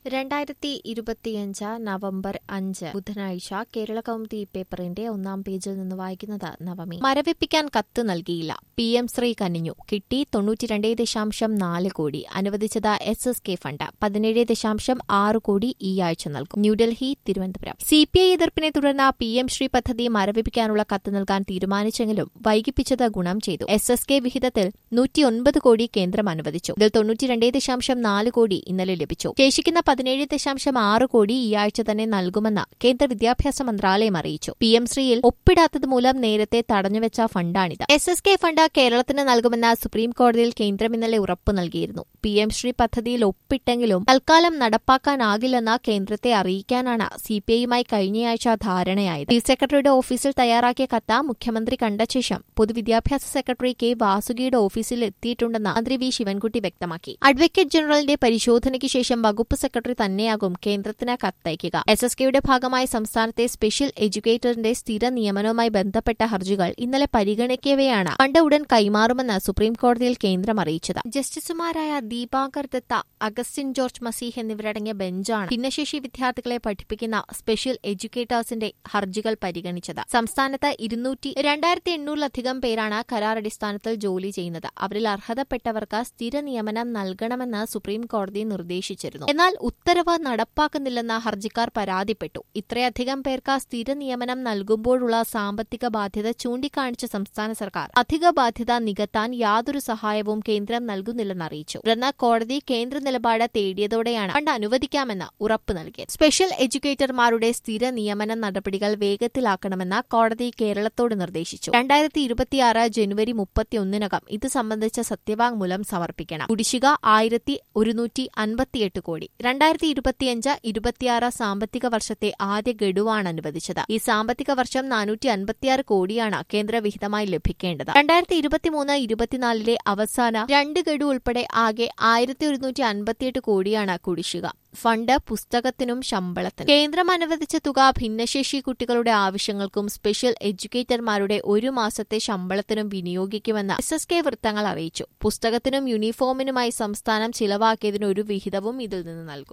രണ്ടായിരത്തി ഇരുപത്തിയഞ്ച് നവംബർ അഞ്ച് ബുധനാഴ്ച കേരള കൗമുദി പേപ്പറിന്റെ ഒന്നാം പേജിൽ നിന്ന് വായിക്കുന്നത് നവമി മരവിപ്പിക്കാൻ കത്ത് നൽകിയില്ല പി എം ശ്രീ കനിഞ്ഞു കിട്ടി തൊണ്ണൂറ്റിരണ്ട് ദശാംശം നാല് കോടി അനുവദിച്ചത് എസ് എസ് കെ ഫണ്ട് പതിനേഴ് ദശാംശം ആറ് കോടി ഈ ആഴ്ച നൽകും New Delhi Thiruvananthapuram C P I എതിർപ്പിനെ തുടർന്ന് പി എം ശ്രീ പദ്ധതി മരവിപ്പിക്കാനുള്ള കത്ത് നൽകാൻ തീരുമാനിച്ചെങ്കിലും വൈകിപ്പിച്ചത് ഗുണം ചെയ്തു എസ് എസ് കെ വിഹിതത്തിൽ നൂറ്റിയൊൻപത് കോടി കേന്ദ്രം അനുവദിച്ചു ഇതിൽ തൊണ്ണൂറ്റിരണ്ട് ദശാംശം നാല് കോടി ഇന്നലെ ലഭിച്ചു ശേഷിക്കുന്ന പതിനേഴ് ദശാംശം ആറ് കോടി ഈ ആഴ്ച തന്നെ നൽകുമെന്ന് കേന്ദ്ര വിദ്യാഭ്യാസ മന്ത്രാലയം അറിയിച്ചു പി എം ശ്രീയിൽ ഒപ്പിടാത്തത് മൂലം നേരത്തെ തടഞ്ഞുവെച്ച ഫണ്ടാണിത് എസ് എസ് കെ ഫണ്ട് കേരളത്തിന് നൽകുമെന്ന് സുപ്രീം കോടതിയിൽ കേന്ദ്രം ഇന്നലെ ഉറപ്പു നൽകിയിരുന്നു പി എം ശ്രീ പദ്ധതിയിൽ ഒപ്പിട്ടെങ്കിലും തൽക്കാലം നടപ്പാക്കാനാകില്ലെന്ന് കേന്ദ്രത്തെ അറിയിക്കാനാണ് സിപിഐയുമായി കഴിഞ്ഞയാഴ്ച ധാരണയായത് ചീഫ് സെക്രട്ടറിയുടെ ഓഫീസിൽ തയ്യാറാക്കിയ കത്ത് മുഖ്യമന്ത്രി കണ്ട ശേഷം പൊതുവിദ്യാഭ്യാസ സെക്രട്ടറി കെ വാസുകിയുടെ ഓഫീസിൽ എത്തിയിട്ടുണ്ടെന്ന് മന്ത്രി വി ശിവൻകുട്ടി വ്യക്തമാക്കി അഡ്വക്കേറ്റ് ജനറലിന്റെ പരിശോധനയ്ക്ക് ശേഷം വകുപ്പ് സെക്രട്ടറി തന്നെയാകും കേന്ദ്രത്തിന് കത്തയക്കുക എസ് എസ് കെയുടെ ഭാഗമായി സംസ്ഥാനത്തെ സ്പെഷ്യൽ എഡ്യൂക്കേറ്ററിന്റെ സ്ഥിര നിയമനവുമായി ബന്ധപ്പെട്ട ഹർജികൾ ഇന്നലെ പരിഗണിക്കവെയാണ് ഫണ്ട് ഉടൻ കൈമാറുമെന്ന് സുപ്രീം കോടതിയിൽ കേന്ദ്രം അറിയിച്ചത് ജസ്റ്റിസുമാരായ ദീപാകർ ദത്ത അഗസ്റ്റിൻ ജോർജ് മസീഹ് എന്നിവരടങ്ങിയ ബെഞ്ചാണ് ഭിന്നശേഷി വിദ്യാർത്ഥികളെ പഠിപ്പിക്കുന്ന സ്പെഷ്യൽ എഡ്യൂക്കേറ്റേഴ്സിന്റെ ഹർജികൾ പരിഗണിച്ചത് സംസ്ഥാനത്ത് ഇരുന്നൂറ്റി രണ്ടായിരത്തി എണ്ണൂറിലധികം പേരാണ് കരാർ അടിസ്ഥാനത്തിൽ ജോലി ചെയ്യുന്നത് അവരിൽ അർഹതപ്പെട്ടവർക്ക് സ്ഥിര നിയമനം നൽകണമെന്ന് സുപ്രീം കോടതി നിർദ്ദേശിച്ചിരുന്നു എന്നാൽ ഉത്തരവ് നടപ്പാക്കുന്നില്ലെന്ന് ഹർജിക്കാർ പരാതിപ്പെട്ടു ഇത്രയധികം പേർക്ക് സ്ഥിര നിയമനം നൽകുമ്പോഴുള്ള സാമ്പത്തിക ബാധ്യത ചൂണ്ടിക്കാണിച്ച സംസ്ഥാന സർക്കാർ അധിക ബാധ്യത നികത്താൻ യാതൊരു സഹായവും കേന്ദ്രം നൽകുന്നില്ലെന്ന് അറിയിച്ചു തുടർന്ന് കോടതി കേന്ദ്ര നിലപാട് തേടിയതോടെയാണ് ഫണ്ട് അനുവദിക്കാമെന്ന് ഉറപ്പ് നൽകിയത് സ്പെഷ്യൽ എഡ്യൂക്കേറ്റർമാരുടെ സ്ഥിര നിയമന നടപടികൾ വേഗത്തിലാക്കണമെന്ന് കോടതി കേരളത്തോട് നിർദ്ദേശിച്ചു രണ്ടായിരത്തി ഇരുപത്തിയാറ് ജനുവരി മുപ്പത്തിയൊന്നിനകം ഇത് സംബന്ധിച്ച സത്യവാങ്മൂലം സമർപ്പിക്കണം കുടിശ്ശിക ആയിരത്തി ഒരുന്നൂറ്റി അൻപത്തിയെട്ട് കോടി രണ്ടായിരത്തി ഇരുപത്തിയഞ്ച് ഇരുപത്തിയാറ് സാമ്പത്തിക വർഷത്തെ ആദ്യ ഗഡുവാണ് അനുവദിച്ചത് ഈ സാമ്പത്തിക വർഷം നാനൂറ്റി അൻപത്തിയാറ് കോടിയാണ് കേന്ദ്ര വിഹിതമായി ലഭിക്കേണ്ടത് രണ്ടായിരത്തി ഇരുപത്തിമൂന്ന് ഇരുപത്തിനാലിലെ അവസാന രണ്ട് ഗഡു ഉൾപ്പെടെ ആകെ ആയിരത്തി ഒരുന്നൂറ്റി അൻപത്തിയെട്ട് കോടിയാണ് കുടിശ്ശിക ഫണ്ട് പുസ്തകത്തിനും ശമ്പളത്തിനും കേന്ദ്രം അനുവദിച്ച തുക ഭിന്നശേഷി കുട്ടികളുടെ ആവശ്യങ്ങൾക്കും സ്പെഷ്യൽ എഡ്യൂക്കേറ്റർമാരുടെ ഒരു മാസത്തെ ശമ്പളത്തിനും വിനിയോഗിക്കുമെന്ന് എസ് എസ് കെ വൃത്തങ്ങൾ അറിയിച്ചു പുസ്തകത്തിനും യൂണിഫോമിനുമായി സംസ്ഥാനം ചിലവാക്കിയതിന് ഒരു വിഹിതവും ഇതിൽ നിന്ന് നൽകും